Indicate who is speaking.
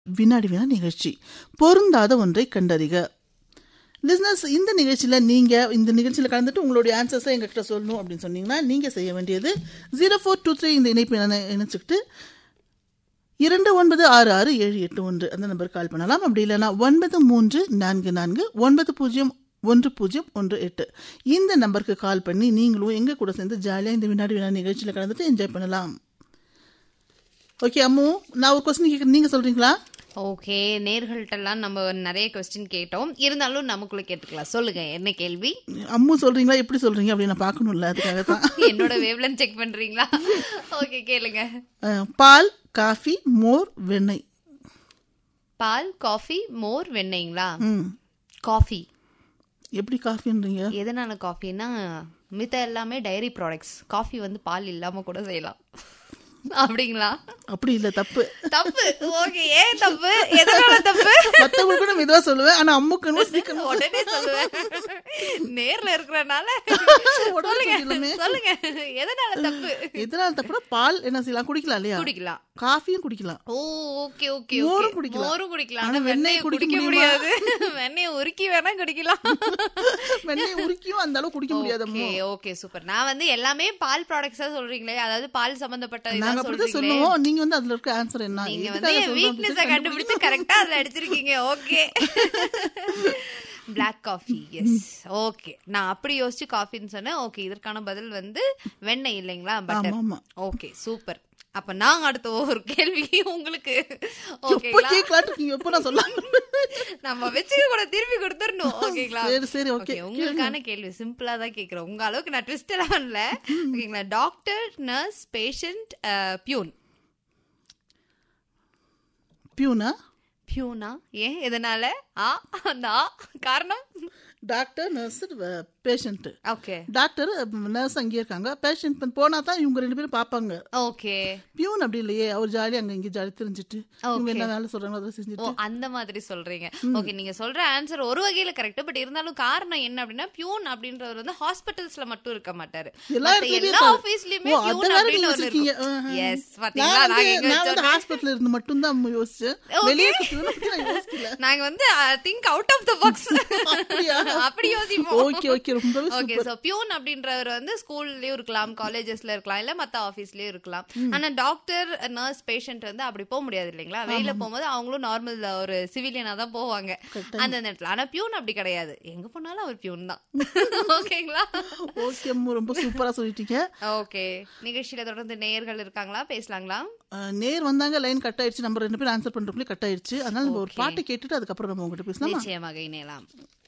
Speaker 1: வினாடி வினா நிகழ்ச்சி பொருந்தாத ஒன்றை கண்டறிக லிஸ்னஸ் இந்த நிகழ்ச்சியில் நீங்கள் இந்த நிகழ்ச்சியில் கலந்துட்டு உங்களுடைய ஆன்சர்ஸை எங்ககிட்ட சொல்லணும் அப்படின்னு சொன்னீங்கன்னா நீங்கள் செய்ய வேண்டியது ஜீரோ ஃபோர் டூ த்ரீ இந்த இணைப்பு இணை- இணைச்சுக்கிட்டு இரண்டு ஒன்பது ஆறு ஆறு ஏழு எட்டு ஒன்று அந்த நம்பருக்கு கால் பண்ணலாம் அப்படி இல்லைன்னா ஒன்பது மூன்று நான்கு நான்கு ஒன்பது பூஜ்ஜியம் ஒன்று பூஜ்ஜியம் ஒன்று எட்டு இந்த நம்பருக்கு கால் பண்ணி நீங்களும் எங்க கூட சேர்ந்து ஜாலியாக இந்த வினாடி வினா நிகழ்ச்சியில் கலந்துட்டு என்ஜாய் பண்ணலாம் ஓகே அம்மு நான் ஒரு கொஸ்டின் கேட்குறேன் நீங்கள் சொல்கிறீங்களா
Speaker 2: ஓகே நேர்கள்ட்டெல்லாம் நம்ம நிறைய கொஸ்டின் கேட்டோம் இருந்தாலும் நமக்குள்ள கேட்டுக்கலாம் சொல்லுங்க என்ன கேள்வி
Speaker 1: அம்மு சொல்கிறீங்களா எப்படி சொல்கிறீங்க அப்படின்னு நான் பார்க்கணும்ல அதுக்காக தான்
Speaker 2: என்னோட வேவ்லன் செக் பண்றீங்களா ஓகே கேளுங்க
Speaker 1: அஹ், பால் காஃபி மோர் வெண்ணெய்
Speaker 2: பால் காஃபி மோர் வெண்ணெய்ங்களா
Speaker 1: ம்
Speaker 2: காஃபி
Speaker 1: எப்படி காஃபின்றீங்க
Speaker 2: எதனால காஃபின்னா மித்த எல்லாமே டைரி ப்ராடக்ட்ஸ் காஃபி வந்து பால் இல்லாம கூட செய்யலாம் அப்படிங்களா
Speaker 1: அப்படி இல்லை தப்பு
Speaker 2: தப்பு ஓகே ஏன் தப்பு எதனால தப்பு
Speaker 1: மற்றவங்களுக்கு கூட மெதுவாக சொல்லுவேன் ஆனால் அம்முக்கு சீக்கிரம்
Speaker 2: உடனே சொல்லுவேன் நேர்ல இருக்கிறனால
Speaker 1: உடனே
Speaker 2: சொல்லுங்க
Speaker 1: சொல்லிடலாமே.
Speaker 2: சொல்லுங்க எதனால தப்பு
Speaker 1: எதனால தப்புனா பால் என்ன செய்யலாம் குடிக்கலாம் இல்லையா
Speaker 2: குடிக்கலாம்
Speaker 1: காஃபியும் குடிக்கலாம்
Speaker 2: ஓ ஓகே ஓகே
Speaker 1: மோரும்
Speaker 2: ஓகே
Speaker 1: குடிக்கலாம்.
Speaker 2: மோரும் குடிக்கலாம்
Speaker 1: ஆனா
Speaker 2: ஆனா
Speaker 1: வெண்ணெய்
Speaker 2: வெண்ணெய்
Speaker 1: குடிக்க
Speaker 2: குடிக்க முடியாது வெண்ணெயை உருக்கி வேணா குடிக்கலாம்
Speaker 1: வெண்ணெய் உருக்கியும் அந்த அளவு குடிக்க முடியாது அம்மு
Speaker 2: ஓகே ஓகே சூப்பர் நான் வந்து எல்லாமே பால் ப்ராடக்ட்ஸா சொல்றீங்களே அதாவது பால் சம்பந்தப்பட்ட
Speaker 1: நாங்க
Speaker 2: இதான்
Speaker 1: அப்படிதான்
Speaker 2: சொல்றீங்களே
Speaker 1: சொல்லுவோம் நீங்க வந்து அதுல இருக்க ஆன்சர் என்ன
Speaker 2: நீங்க
Speaker 1: எதுக்காக
Speaker 2: வந்து என்
Speaker 1: சொல்றோம்
Speaker 2: வீக்னஸ
Speaker 1: அப்படின்னு
Speaker 2: கண்டுபிடிச்சு கரெக்டா அதுல அடிச்சிருக்கீங்க okay black coffee yes okay நான் அப்படி யோசிச்சு காஃபின்னு சொன்னேன் ஓகே இதற்கான பதில் வந்து வெண்ணெய் இல்லைங்களா பட்டர்
Speaker 1: ஆமா.
Speaker 2: ஓகே சூப்பர் அப்ப நாங்க அடுத்த ஒரு கேள்வி உங்களுக்கு
Speaker 1: எப்ப
Speaker 2: ஓகேங்களா
Speaker 1: கேட்கலாட்டு இருக்கீங்க எப்ப நான் சொல்லாம
Speaker 2: நம்ம வச்சுக்க கூட திருப்பி கொடுத்துடணும் ஓகேங்களா
Speaker 1: சரி, சரி, okay.
Speaker 2: Okay, உங்களுக்கான கேள்வி சிம்பிளா தான் கேக்குறேன் உங்க அளவுக்கு நான் ட்விஸ்ட் எல்லாம் பண்ணல ஓகேங்களா டாக்டர் நர்ஸ் பேஷண்ட் பியூன்
Speaker 1: பியூனா
Speaker 2: பியூனா ஏன் எதனால ஆ அந்த ஆ காரணம்
Speaker 1: doctor nurse patient
Speaker 2: okay
Speaker 1: doctor nurse அங்கேயே இருக்காங்க பேஷண்ட் போனா தான் இவங்க ரெண்டு பேரும் பாப்பாங்க
Speaker 2: ஓகே
Speaker 1: பியூன் அப்படி இல்லையே அவர் ஜாலி அங்க இங்க ஜாலி தெரிஞ்சுட்டு இவங்க
Speaker 2: Okay.
Speaker 1: என்ன வேலை சொல்றாங்களோ அதை
Speaker 2: ஓ
Speaker 1: செஞ்சுட்டு
Speaker 2: அந்த மாதிரி சொல்றீங்க ஓகே நீங்க சொல்ற ஆன்சர் ஒரு வகையில கரெக்ட் பட் இருந்தாலும் காரணம் என்ன அப்படின்னா பியூன் அப்படின்றவர் வந்து ஹாஸ்பிட்டல்ஸ்ல மட்டும் இருக்க மாட்டாரு
Speaker 1: எல்லா
Speaker 2: மத்த
Speaker 1: இடத்துலயுமே
Speaker 2: எல்லா
Speaker 1: இருப்பாரு.
Speaker 2: ஆபீஸ்லயுமே
Speaker 1: ஓ, அதை
Speaker 2: பியூன்
Speaker 1: வேற
Speaker 2: அப்படின்னு
Speaker 1: நீங்க
Speaker 2: ஒண்ணு
Speaker 1: வச்சிருக்கீங்க.
Speaker 2: இருக்கும்
Speaker 1: ஆஹா.
Speaker 2: எஸ்
Speaker 1: நான்
Speaker 2: பாத்தீங்களா
Speaker 1: வந்து
Speaker 2: நாங்க எங்க
Speaker 1: நான் வந்து
Speaker 2: வச்சோம்
Speaker 1: ஹாஸ்பிட்டல்ல இருந்து மட்டும் தான் யோசிச்சேன் வெளியே இருக்கிறத பத்தி நான் யோசிக்கல
Speaker 2: நாங்க வந்து think out of the box
Speaker 1: அப்படியா?
Speaker 2: அப்படி யோசிப்போம்
Speaker 1: ஓகே ஓகே ரொம்பவே
Speaker 2: ஓகே
Speaker 1: சூப்பர்
Speaker 2: சோ பியூன் அப்படின்றவர் வந்து ஸ்கூல்லயும் இருக்கலாம் காலேஜஸ்ல இருக்கலாம் இல்ல மத்த ஆபீஸ்லயும் இருக்கலாம் ஆனா டாக்டர் நர்ஸ் பேஷண்ட் வந்து அப்படி போக முடியாது இல்லைங்களா வெளியில போகும்போது அவங்களும் நார்மல் ஒரு சிவிலியனா தான் போவாங்க அந்த நேரத்துல ஆனா பியூன் அப்படி கிடையாது எங்க போனாலும் அவர் பியூன் தான் ஓகேங்களா
Speaker 1: ஓகே அம்மு ரொம்ப சூப்பரா சொல்லிட்டீங்க
Speaker 2: ஓகே நிகழ்ச்சியில தொடர்ந்து நேயர்கள் இருக்காங்களா பேசலாங்களா
Speaker 1: அஹ், நேர் வந்தாங்க லைன் கட் ஆயிடுச்சு நம்ம ரெண்டு பேரும் ஆன்சர் பண்றதுக்குள்ளே கட் ஆயிடுச்சு அதனால நம்ம ஒரு பாட்டு கேட்டுட்டு அதுக்கப்புறம் நம்ம உங்ககிட்ட பேசலாம்
Speaker 2: நிச்சயமாக இணையலாம்